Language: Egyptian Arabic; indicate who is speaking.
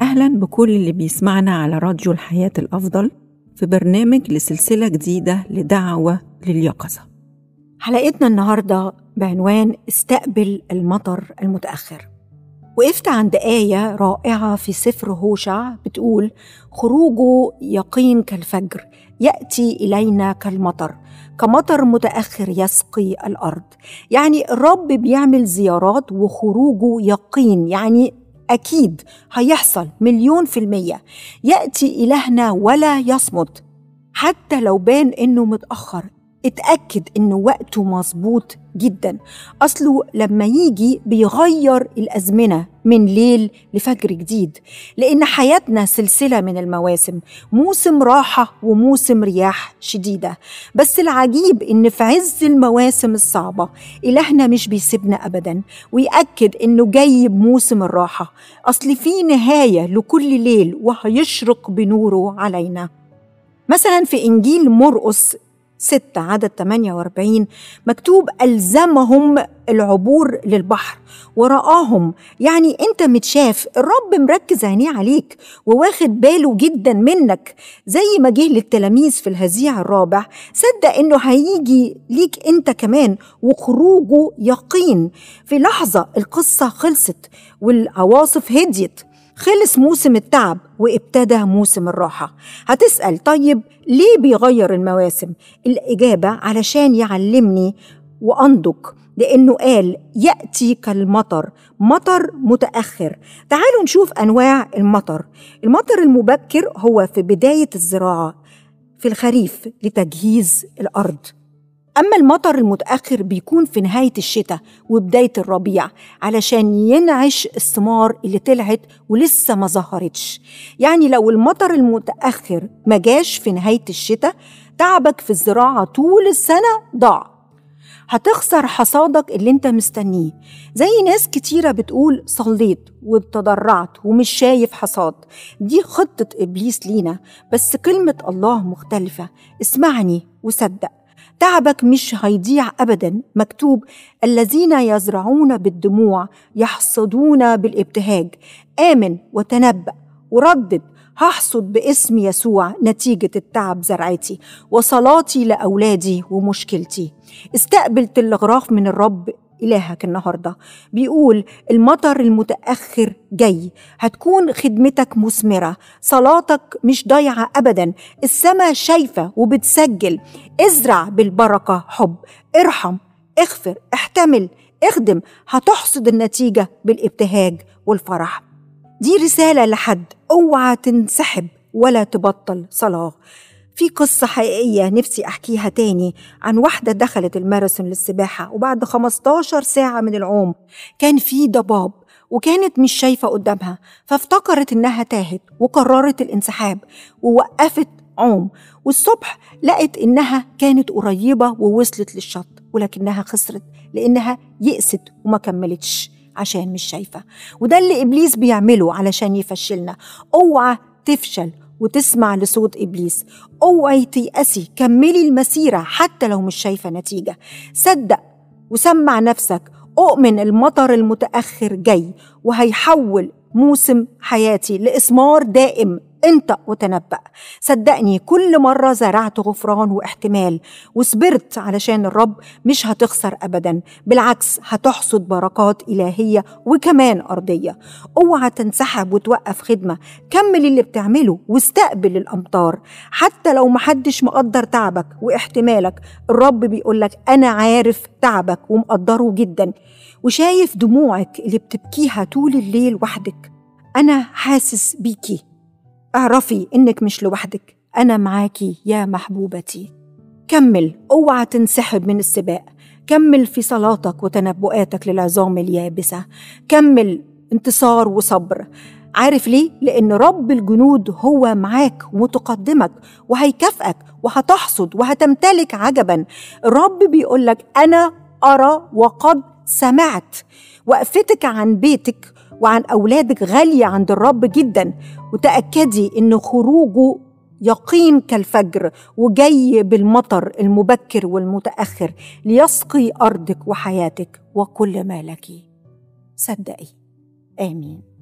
Speaker 1: أهلا بكل اللي بيسمعنا على راديو الحياة الأفضل في برنامج لسلسلة جديدة لدعوة لليقظة
Speaker 2: حلقتنا النهاردة بعنوان استقبل المطر المتأخر وقفت عند آية رائعة في سفر هوشع بتقول خروجه يقين كالفجر يأتي إلينا كالمطر كمطر متأخر يسقي الأرض يعني الرب بيعمل زيارات وخروجه يقين يعني أكيد هيحصل مليون في المية يأتي إلهنا ولا يصمت حتى لو بان إنه متأخر اتأكد إنه وقته مظبوط جدا أصله لما يجي بيغير الأزمنة من ليل لفجر جديد لأن حياتنا سلسلة من المواسم موسم راحة وموسم رياح شديدة بس العجيب إن في عز المواسم الصعبة إلهنا مش بيسيبنا أبدا ويأكد إنه جاي بموسم الراحة أصل في نهاية لكل ليل وهيشرق بنوره علينا مثلا في إنجيل مرقس 6 عدد 48 مكتوب ألزمهم العبور للبحر ورآهم يعني أنت متشاف الرب مركز عينيه عليك وواخد باله جدا منك زي ما جه للتلاميذ في الهزيع الرابع صدق إنه هيجي ليك أنت كمان وخروجه يقين في لحظة القصة خلصت والعواصف هديت خلص موسم التعب وابتدى موسم الراحة هتسأل طيب ليه بيغير المواسم؟ الإجابة علشان يعلمني وأنضج لأنه قال يأتي كالمطر مطر متأخر تعالوا نشوف أنواع المطر المطر المبكر هو في بداية الزراعة في الخريف لتجهيز الأرض أما المطر المتأخر بيكون في نهاية الشتاء وبداية الربيع علشان ينعش الثمار اللي طلعت ولسه ما ظهرتش يعني لو المطر المتأخر ما جاش في نهاية الشتاء تعبك في الزراعة طول السنة ضاع هتخسر حصادك اللي انت مستنيه زي ناس كتيرة بتقول صليت وتضرعت ومش شايف حصاد دي خطة إبليس لينا بس كلمة الله مختلفة اسمعني وصدق تعبك مش هيضيع ابدا مكتوب الذين يزرعون بالدموع يحصدون بالابتهاج امن وتنبأ وردد هحصد باسم يسوع نتيجة التعب زرعتي وصلاتي لأولادي ومشكلتي استقبل تلغراف من الرب إلهك النهاردة بيقول المطر المتأخر جاي هتكون خدمتك مثمرة صلاتك مش ضايعة أبدا السماء شايفة وبتسجل ازرع بالبركة حب ارحم اغفر احتمل اخدم هتحصد النتيجة بالابتهاج والفرح دي رسالة لحد اوعى تنسحب ولا تبطل صلاة في قصة حقيقية نفسي أحكيها تاني عن واحدة دخلت الماراثون للسباحة وبعد 15 ساعة من العوم كان في ضباب وكانت مش شايفة قدامها فافتكرت إنها تاهت وقررت الانسحاب ووقفت عوم والصبح لقت إنها كانت قريبة ووصلت للشط ولكنها خسرت لأنها يئست وما كملتش عشان مش شايفة وده اللي إبليس بيعمله علشان يفشلنا اوعى تفشل وتسمع لصوت ابليس اوعي تيأسي كملي المسيره حتى لو مش شايفه نتيجه صدق وسمع نفسك اؤمن المطر المتاخر جاي وهيحول موسم حياتي لاسمار دائم انت وتنبأ صدقني كل مرة زرعت غفران واحتمال وصبرت علشان الرب مش هتخسر أبدا بالعكس هتحصد بركات إلهية وكمان أرضية اوعى تنسحب وتوقف خدمة كمل اللي بتعمله واستقبل الأمطار حتى لو محدش مقدر تعبك واحتمالك الرب بيقولك أنا عارف تعبك ومقدره جدا وشايف دموعك اللي بتبكيها طول الليل وحدك أنا حاسس بيكي اعرفي إنك مش لوحدك أنا معاكي يا محبوبتي كمل اوعى تنسحب من السباق كمل في صلاتك وتنبؤاتك للعظام اليابسة كمل انتصار وصبر عارف ليه؟ لأن رب الجنود هو معاك ومتقدمك وهيكافئك وهتحصد وهتمتلك عجبا الرب بيقولك أنا أرى وقد سمعت وقفتك عن بيتك وعن أولادك غالية عند الرب جدا وتأكدي إن خروجه يقين كالفجر وجاي بالمطر المبكر والمتأخر ليسقي أرضك وحياتك وكل ما لك صدقي آمين